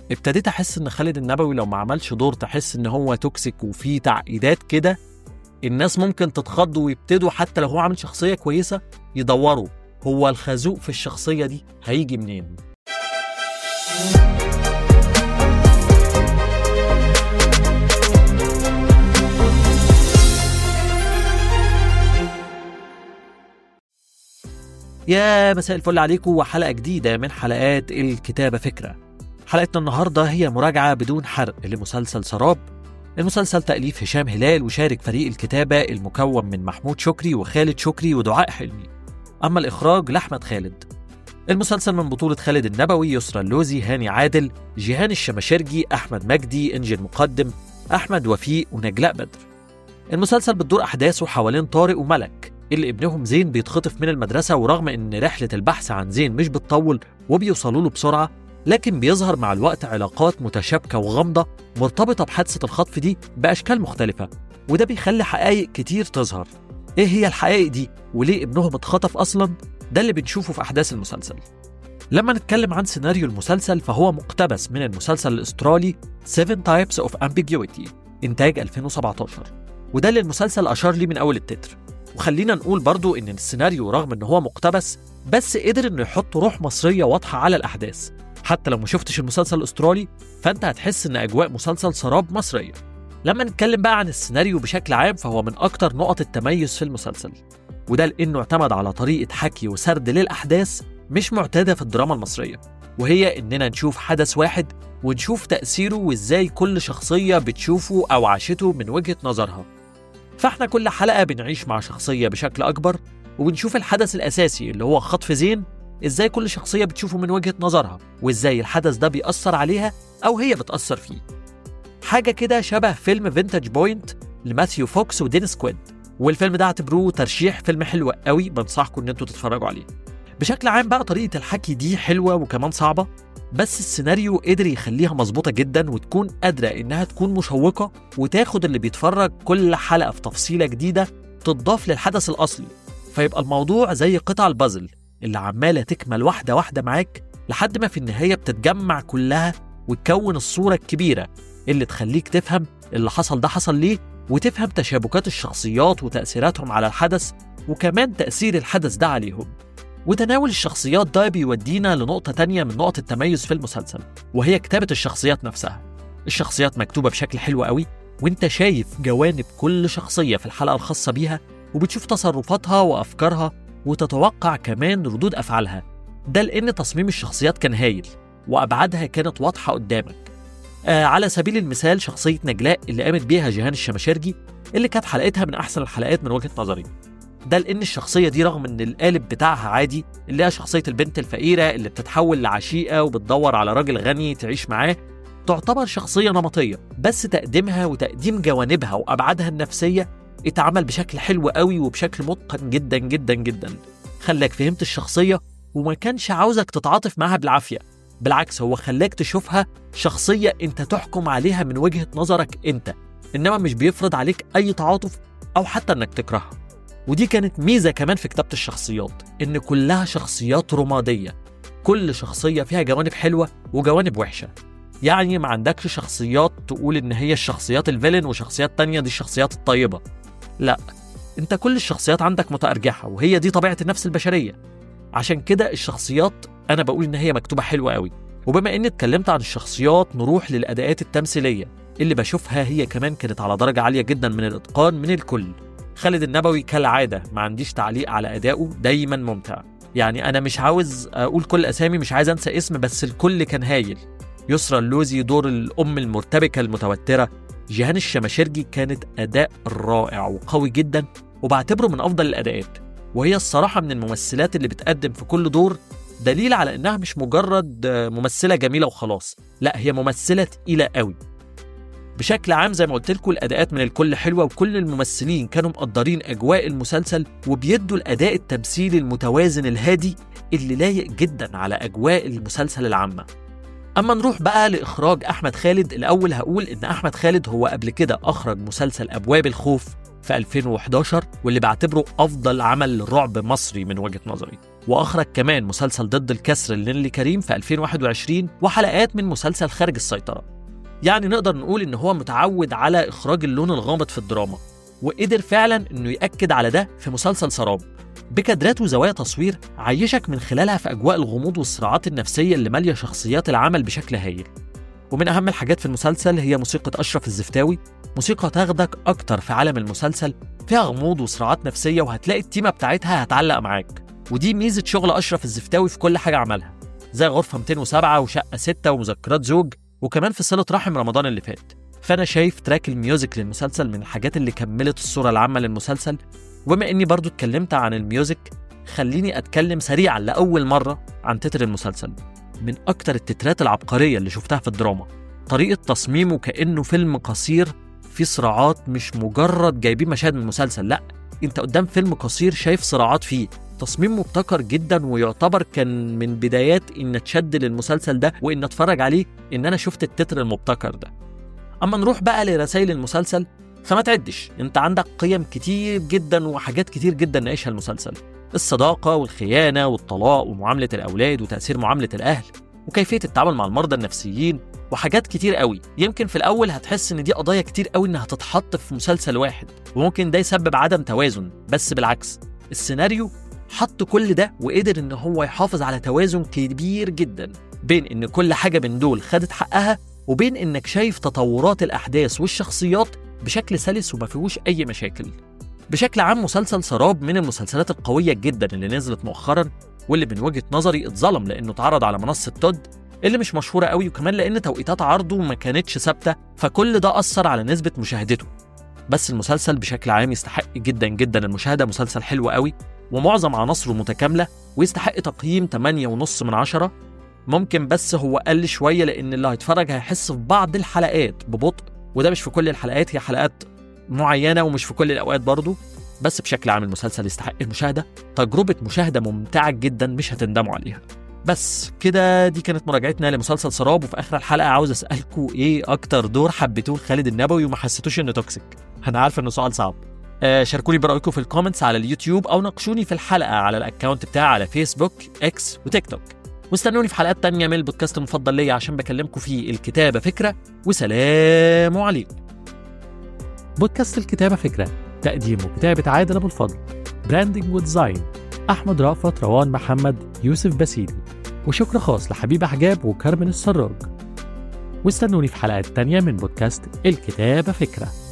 ابتديت احس ان خالد النبوي لو ما عملش دور تحس ان هو توكسيك وفيه تعقيدات كده الناس ممكن تتخض ويبتدوا حتى لو هو عامل شخصيه كويسه يدوروا هو الخازوق في الشخصيه دي هيجي منين يا مساء الفل عليكم وحلقة جديدة من حلقات الكتابة فكرة حلقتنا النهاردة هي مراجعة بدون حرق لمسلسل سراب المسلسل تأليف هشام هلال وشارك فريق الكتابة المكون من محمود شكري وخالد شكري ودعاء حلمي أما الإخراج لأحمد خالد المسلسل من بطولة خالد النبوي يسرى اللوزي هاني عادل جيهان الشماشرجي أحمد مجدي إنجي المقدم أحمد وفيق ونجلاء بدر المسلسل بتدور أحداثه حوالين طارق وملك اللي ابنهم زين بيتخطف من المدرسة ورغم إن رحلة البحث عن زين مش بتطول وبيوصلوا له بسرعة لكن بيظهر مع الوقت علاقات متشابكة وغامضة مرتبطة بحادثة الخطف دي بأشكال مختلفة وده بيخلي حقائق كتير تظهر إيه هي الحقائق دي وليه ابنهم اتخطف أصلا ده اللي بنشوفه في أحداث المسلسل لما نتكلم عن سيناريو المسلسل فهو مقتبس من المسلسل الأسترالي 7 Types of Ambiguity إنتاج 2017 وده اللي المسلسل أشار ليه من أول التتر وخلينا نقول برضو إن السيناريو رغم إن هو مقتبس بس قدر إنه يحط روح مصرية واضحة على الأحداث حتى لو ما شفتش المسلسل الأسترالي فأنت هتحس إن أجواء مسلسل سراب مصرية لما نتكلم بقى عن السيناريو بشكل عام فهو من أكتر نقط التميز في المسلسل وده لأنه اعتمد على طريقة حكي وسرد للأحداث مش معتادة في الدراما المصرية وهي إننا نشوف حدث واحد ونشوف تأثيره وإزاي كل شخصية بتشوفه أو عاشته من وجهة نظرها فاحنا كل حلقة بنعيش مع شخصية بشكل أكبر وبنشوف الحدث الأساسي اللي هو خطف زين إزاي كل شخصية بتشوفه من وجهة نظرها وإزاي الحدث ده بيأثر عليها أو هي بتأثر فيه حاجة كده شبه فيلم فينتاج بوينت لماثيو فوكس ودينيس كويد والفيلم ده اعتبروه ترشيح فيلم حلو قوي بنصحكم ان انتوا تتفرجوا عليه بشكل عام بقى طريقة الحكي دي حلوة وكمان صعبة بس السيناريو قدر يخليها مظبوطة جدا وتكون قادرة إنها تكون مشوقة وتاخد اللي بيتفرج كل حلقة في تفصيلة جديدة تضاف للحدث الأصلي فيبقى الموضوع زي قطع البازل اللي عمالة تكمل واحدة واحدة معاك لحد ما في النهاية بتتجمع كلها وتكون الصورة الكبيرة اللي تخليك تفهم اللي حصل ده حصل ليه وتفهم تشابكات الشخصيات وتأثيراتهم على الحدث وكمان تأثير الحدث ده عليهم وتناول الشخصيات ده بيودينا لنقطة تانية من نقط التميز في المسلسل وهي كتابة الشخصيات نفسها الشخصيات مكتوبة بشكل حلو قوي وانت شايف جوانب كل شخصية في الحلقة الخاصة بيها وبتشوف تصرفاتها وأفكارها وتتوقع كمان ردود أفعالها ده لأن تصميم الشخصيات كان هايل وأبعادها كانت واضحة قدامك آه على سبيل المثال شخصية نجلاء اللي قامت بيها جيهان الشماشرجي اللي كانت حلقتها من أحسن الحلقات من وجهة نظري ده لان الشخصيه دي رغم ان القالب بتاعها عادي اللي هي شخصيه البنت الفقيره اللي بتتحول لعشيقه وبتدور على راجل غني تعيش معاه تعتبر شخصيه نمطيه بس تقديمها وتقديم جوانبها وابعادها النفسيه اتعمل بشكل حلو قوي وبشكل متقن جدا جدا جدا خلاك فهمت الشخصيه وما كانش عاوزك تتعاطف معاها بالعافيه بالعكس هو خلاك تشوفها شخصيه انت تحكم عليها من وجهه نظرك انت انما مش بيفرض عليك اي تعاطف او حتى انك تكرهها ودي كانت ميزة كمان في كتابة الشخصيات إن كلها شخصيات رمادية كل شخصية فيها جوانب حلوة وجوانب وحشة يعني ما عندكش شخصيات تقول إن هي الشخصيات الفيلن وشخصيات تانية دي الشخصيات الطيبة لا انت كل الشخصيات عندك متأرجحة وهي دي طبيعة النفس البشرية عشان كده الشخصيات أنا بقول إن هي مكتوبة حلوة قوي وبما إني اتكلمت عن الشخصيات نروح للأداءات التمثيلية اللي بشوفها هي كمان كانت على درجة عالية جدا من الإتقان من الكل خالد النبوي كالعادة ما عنديش تعليق على أدائه دايما ممتع يعني أنا مش عاوز أقول كل أسامي مش عايز أنسى اسم بس الكل كان هايل يسرى اللوزي دور الأم المرتبكة المتوترة جيهان الشماشرجي كانت أداء رائع وقوي جدا وبعتبره من أفضل الأداءات وهي الصراحة من الممثلات اللي بتقدم في كل دور دليل على إنها مش مجرد ممثلة جميلة وخلاص لا هي ممثلة تقيلة قوي بشكل عام زي ما قلت لكم الاداءات من الكل حلوه وكل الممثلين كانوا مقدرين اجواء المسلسل وبيدوا الاداء التمثيلي المتوازن الهادي اللي لايق جدا على اجواء المسلسل العامه اما نروح بقى لاخراج احمد خالد الاول هقول ان احمد خالد هو قبل كده اخرج مسلسل ابواب الخوف في 2011 واللي بعتبره افضل عمل رعب مصري من وجهه نظري وأخرج كمان مسلسل ضد الكسر لنيلي كريم في 2021 وحلقات من مسلسل خارج السيطرة يعني نقدر نقول إن هو متعود على إخراج اللون الغامض في الدراما وقدر فعلا إنه يأكد على ده في مسلسل سراب بكادرات وزوايا تصوير عيشك من خلالها في أجواء الغموض والصراعات النفسية اللي مالية شخصيات العمل بشكل هايل ومن أهم الحاجات في المسلسل هي موسيقى أشرف الزفتاوي موسيقى تاخدك أكتر في عالم المسلسل فيها غموض وصراعات نفسية وهتلاقي التيمة بتاعتها هتعلق معاك ودي ميزة شغل أشرف الزفتاوي في كل حاجة عملها زي غرفة 207 وشقة 6 ومذكرات زوج وكمان في صلة رحم رمضان اللي فات فأنا شايف تراك الميوزك للمسلسل من الحاجات اللي كملت الصورة العامة للمسلسل وبما إني برضو اتكلمت عن الميوزك خليني أتكلم سريعا لأول مرة عن تتر المسلسل من أكتر التترات العبقرية اللي شفتها في الدراما طريقة تصميمه كأنه فيلم قصير فيه صراعات مش مجرد جايبين مشاهد من المسلسل لأ أنت قدام فيلم قصير شايف صراعات فيه تصميم مبتكر جدا ويعتبر كان من بدايات ان اتشد للمسلسل ده وان اتفرج عليه ان انا شفت التتر المبتكر ده اما نروح بقى لرسائل المسلسل فما تعدش انت عندك قيم كتير جدا وحاجات كتير جدا ناقشها المسلسل الصداقة والخيانة والطلاق ومعاملة الأولاد وتأثير معاملة الأهل وكيفية التعامل مع المرضى النفسيين وحاجات كتير قوي يمكن في الأول هتحس إن دي قضايا كتير قوي إنها تتحط في مسلسل واحد وممكن ده يسبب عدم توازن بس بالعكس السيناريو حط كل ده وقدر إن هو يحافظ على توازن كبير جدا بين إن كل حاجة من دول خدت حقها وبين إنك شايف تطورات الأحداث والشخصيات بشكل سلس وما فيهوش أي مشاكل بشكل عام مسلسل سراب من المسلسلات القوية جدا اللي نزلت مؤخرا واللي من وجهة نظري اتظلم لأنه اتعرض على منصة تود اللي مش مشهورة قوي وكمان لأن توقيتات عرضه ما كانتش ثابتة فكل ده أثر على نسبة مشاهدته بس المسلسل بشكل عام يستحق جدا جدا المشاهدة مسلسل حلو قوي ومعظم عناصره متكاملة ويستحق تقييم 8.5 من عشرة ممكن بس هو قل شوية لأن اللي هيتفرج هيحس في بعض الحلقات ببطء وده مش في كل الحلقات هي حلقات معينة ومش في كل الأوقات برضه بس بشكل عام المسلسل يستحق المشاهدة تجربة مشاهدة ممتعة جدا مش هتندموا عليها بس كده دي كانت مراجعتنا لمسلسل سراب وفي اخر الحلقه عاوز اسالكم ايه اكتر دور حبيتوه خالد النبوي وما حسيتوش انه توكسيك انا عارف انه سؤال صعب آه شاركوني برايكم في الكومنتس على اليوتيوب او ناقشوني في الحلقه على الاكونت بتاعي على فيسبوك اكس وتيك توك واستنوني في حلقات تانية من البودكاست المفضل ليا عشان بكلمكم فيه الكتابة فكرة وسلام عليكم بودكاست الكتابة فكرة تقديم وكتابة عادل أبو الفضل براندنج وديزاين أحمد رأفت روان محمد يوسف بسيلي وشكر خاص لحبيب حجاب وكرمن السراج واستنوني في حلقات تانية من بودكاست الكتابة فكرة